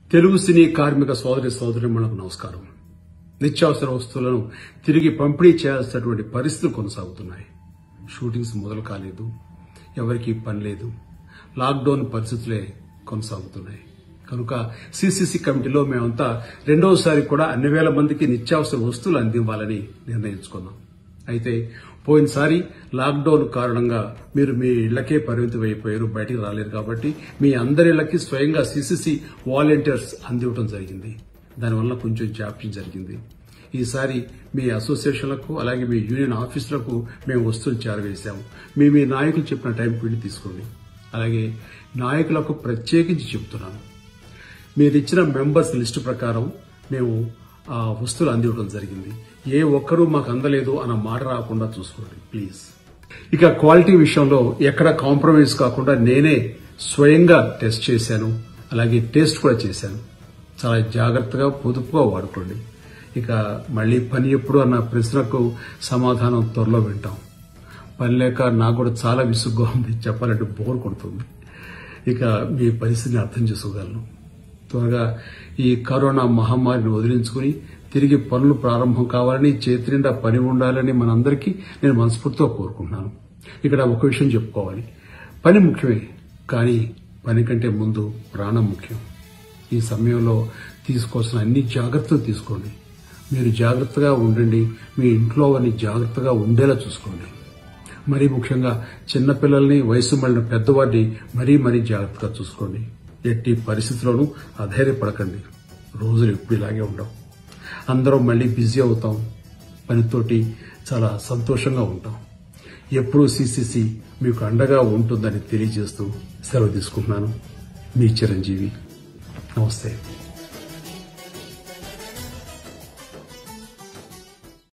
తెలుగు సినీ కార్మిక సోదరి సోదరిమణులకు నమస్కారం నిత్యావసర వస్తువులను తిరిగి పంపిణీ చేయాల్సినటువంటి పరిస్థితులు కొనసాగుతున్నాయి షూటింగ్స్ మొదలు కాలేదు ఎవరికీ పని లేదు లాక్డౌన్ పరిస్థితులే కొనసాగుతున్నాయి కనుక సిసిసి కమిటీలో మేమంతా రెండవసారి కూడా అన్ని వేల మందికి నిత్యావసర వస్తువులు అందివ్వాలని నిర్ణయించుకున్నాం అయితే పోయినసారి లాక్డౌన్ కారణంగా మీరు మీ ఇళ్లకే పరిమితం అయిపోయారు బయటికి రాలేరు కాబట్టి మీ అందరి ఇళ్లకి స్వయంగా సిసిసి వాలంటీర్స్ అందివ్వడం జరిగింది దానివల్ల కొంచెం జాప్యం జరిగింది ఈసారి మీ అసోసియేషన్లకు అలాగే మీ యూనియన్ ఆఫీసులకు మేము వస్తువులు చేరవేశాము మీ మీ నాయకులు చెప్పిన టైం వీళ్ళు తీసుకోండి అలాగే నాయకులకు ప్రత్యేకించి చెబుతున్నాను మీరు ఇచ్చిన మెంబర్స్ లిస్టు ప్రకారం మేము ఆ వస్తువులు అందివ్వడం జరిగింది ఏ ఒక్కరూ మాకు అందలేదు అన్న మాట రాకుండా చూసుకోండి ప్లీజ్ ఇక క్వాలిటీ విషయంలో ఎక్కడ కాంప్రమైజ్ కాకుండా నేనే స్వయంగా టెస్ట్ చేశాను అలాగే టేస్ట్ కూడా చేశాను చాలా జాగ్రత్తగా పొదుపుగా వాడుకోండి ఇక మళ్ళీ పని ఎప్పుడు అన్న ప్రశ్నకు సమాధానం త్వరలో వింటాం పని లేక నాకు కూడా చాలా విసుగ్గా ఉంది చెప్పాలంటే బోర్ కొడుతుంది ఇక మీ పరిస్థితిని అర్థం చేసుకోగలను త్వరగా ఈ కరోనా మహమ్మారిని వదిలించుకుని తిరిగి పనులు ప్రారంభం కావాలని చేతి నిండా పని ఉండాలని మనందరికీ నేను మనస్ఫూర్తిగా కోరుకుంటున్నాను ఇక్కడ ఒక విషయం చెప్పుకోవాలి పని ముఖ్యమే కానీ పని కంటే ముందు ప్రాణం ముఖ్యం ఈ సమయంలో తీసుకోవాల్సిన అన్ని జాగ్రత్తలు తీసుకోండి మీరు జాగ్రత్తగా ఉండండి మీ ఇంట్లో వారిని జాగ్రత్తగా ఉండేలా చూసుకోండి మరీ ముఖ్యంగా చిన్నపిల్లల్ని వయసు మళ్ళిన పెద్దవారిని మరీ మరీ జాగ్రత్తగా చూసుకోండి ఎట్టి పరిస్థితుల్లోనూ అధైర్యపడకండి రోజులు ఎప్పుడు ఇలాగే ఉండవు అందరం మళ్ళీ బిజీ అవుతాం పనితోటి చాలా సంతోషంగా ఉంటాం ఎప్పుడూ సిసిసి మీకు అండగా ఉంటుందని తెలియజేస్తూ సెలవు తీసుకుంటున్నాను మీ చిరంజీవి నమస్తే